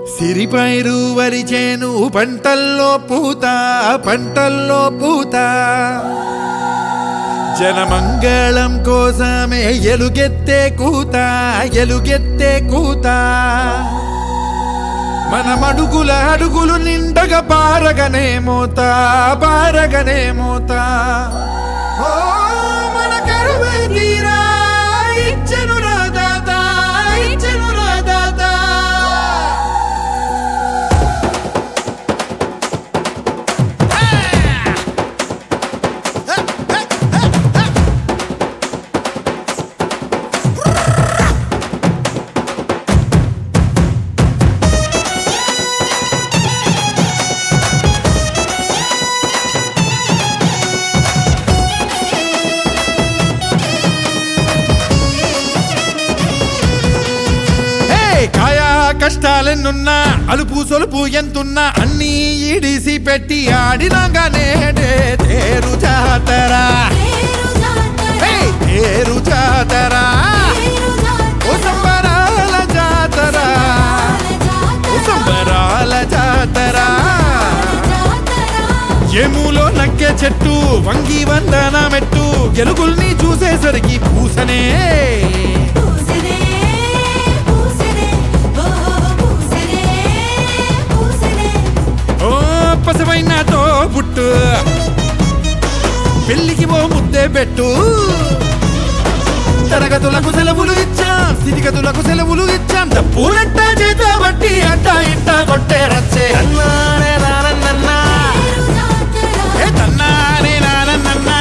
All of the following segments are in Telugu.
సిరిపైరు వరిచేను పంటల్లో పూత పంటల్లో పూత జనమంగళం కోసమే ఎలుగెత్తే కూత ఎలుగెత్తే కూత మన మడుగుల అడుగులు నిండగా పారగనే మోత పారగనే మోత ఓ మన కరువే తీరా ఇచ్చెను రా దాత ఇచ్చెను రా దాత హే కాయా కష్టాలెన్నున్నా అలుపు సొలుపు ఎంతున్నా అన్నీ ఇడిసి పెట్టి ఆడినాగానే తేరు జాతరా హే తేరు జాతరా ఓ సంబరాల జాతరా ఓ సంబరాల జాతరా ఎములో నక్కే చెట్టు వంగి వందన మెట్టు గెలుగుల్ని చూసేసరికి పూసనే ఓ పసమైన తో పుట్టు పెళ్లికి ఓ ముద్దే పెట్టు తరగతులకు సెలవులు ఇచ్చాం స్థితిగతులకు సెలవులు ఇచ్చాం తప్పునట్ట చేత బట్టి అట్ట ఇట్ట కొట్టే రచ్చే అన్నానే నానన్నన్నా ఏ తన్నానే నానన్నన్నా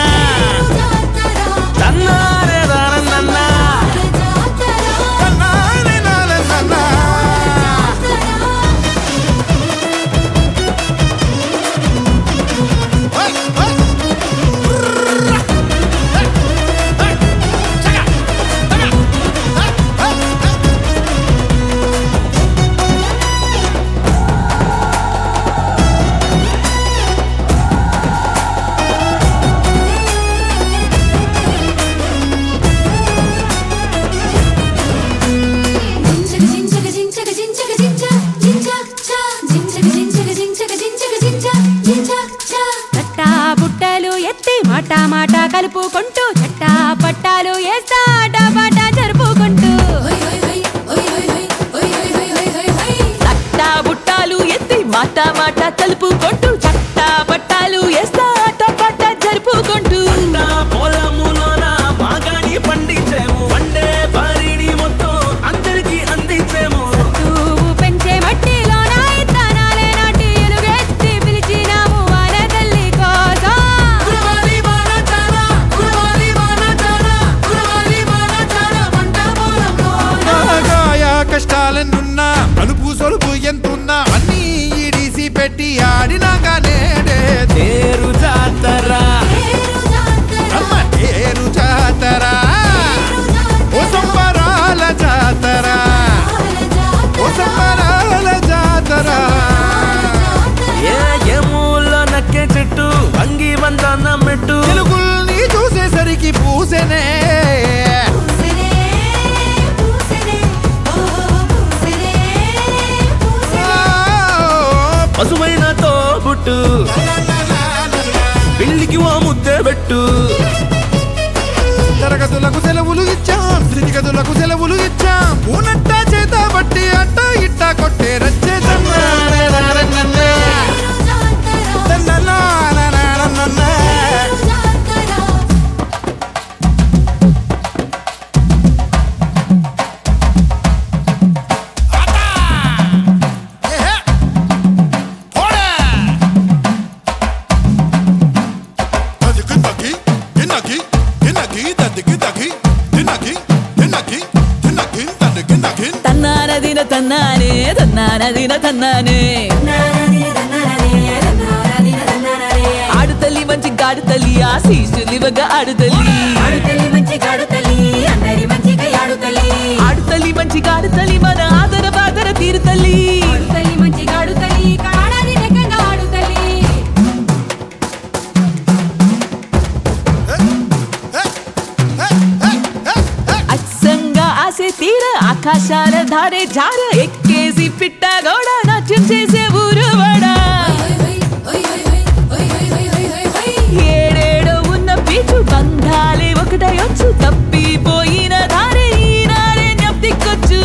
తన్నానే నానన్నన్నా తన్నానే నానన్నన్నా ఓయ్ ఓయ్ చట్టా బుట్టలు ఎత్తి మాట మాట కలుపుకుంటూ చట్టా పట్టాలు వేస్తా బాట జరుపుకుంటూ చట్టా బుట్టాలు ఎత్తి మాట మాట కలుపుకుంటూ చట్టా పట్టాలు వేస్తా పాట జరుపుకుంటూ పంట పొలములోన బాగాని పండించేము వండే బారిని మొత్తం అందరికి అందించేము నువ్వు పెంచే మట్టిలోన ఇత్తనాలే నాటి ఎలుగెత్తి పిలిచినాము వాన తల్లి కోసం నాగాయ కష్టాలెన్నున్నా అలుపు సొలుపు ఎంతున్నా అన్నీ ఇడిసి పెట్టి ఆడినాగానే తేరు జాతర అమ్మ తేరు జాతరా ఓ సంబరాల జాతరా ఓ సంబరాల జాతరా ఏ ఎములో నక్కే చెట్టు అంగి వందన మెట్టు తెలుగుల్ని చూసేసరికి పూసెనే పశువైన తోబుట్టు పెళ్లికి ఓ ముద్దే పెట్టు తరగతులకు సెలవులు ఇచ్చాం స్థితిగతులకు సెలవులు ఇచ్చాం పూనట్ట చేత బట్టి అట్ట ఇట్ట కొట్టే రచ్చే తన్నానే నారన్నన్నే. తన్ననాననానన్నన్నే. ఏహే. పోడా. దదికి దకి, దినకి, దినకి, దదికి దకి, దినకి, దినకి, దినకి, దదికి దకి. తన్నానదిన తన్నానే తన్నానదిన తన్నానే ఆడుతల్లి మంచి గాడుతల్లి ఆ శీషులివగా ఆడుతల్లి ఆడుతల్లి మంచి గాడుతల్లి మన ఆదర బాదర తీరుతల్లి అచ్చంగా ఆసే తీర ఆకాశాల ధారే జార ఎక్కేసి పిట్ట గౌడ నాట్యం చేసే ఊరు వాడా ఏడేడో ఉన్న పీచు బంధాలే ఒకటయొచ్చు తప్పిపోయిన దారి ఈనాడే జ్ఞప్తికొచ్చు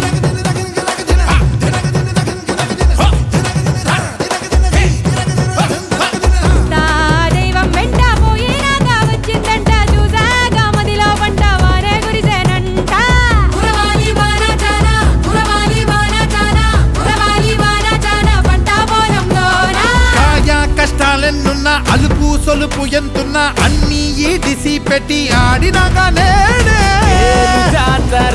తా దైవం వెంట పోయినాక వచ్చిందంట చూసాక మదిలో పంట వారే గురిసేనంట కురవాలి వాన చాన కురవాలి వాన చాన కురవాలి వాన చాన పంట పొలంలోన కాయ కష్టాలెన్నున్నా అలుపు సొలుపు ఎంతున్నా అన్ని ఈడిసి పెట్టి ఆడినాక నేనే తేరు జాతర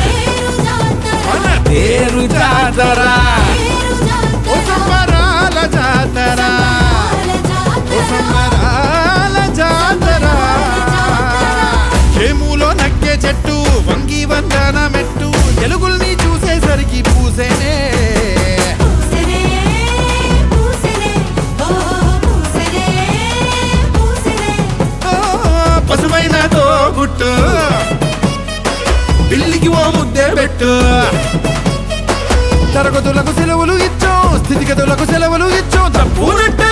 తేరు జాతర ఓ సంబరాల జాతర ఓ సంబరాల జాతర చేములో నక్కే చెట్టు వంగి వందన మెట్టు ఎలుగుల్ని చూసేసరికి పూసేనే పూసెనే పూసెనే ఓ పూసెనే పూసెనే ఓ, పసుపైన తోబుట్టు పిల్లికి ఓ ముద్దే పెట్టు తరగతులకు సెలవులు ఇచ్చాం స్థితిగతులకు సెలవులు ఇచ్చాం తప్పునట్ట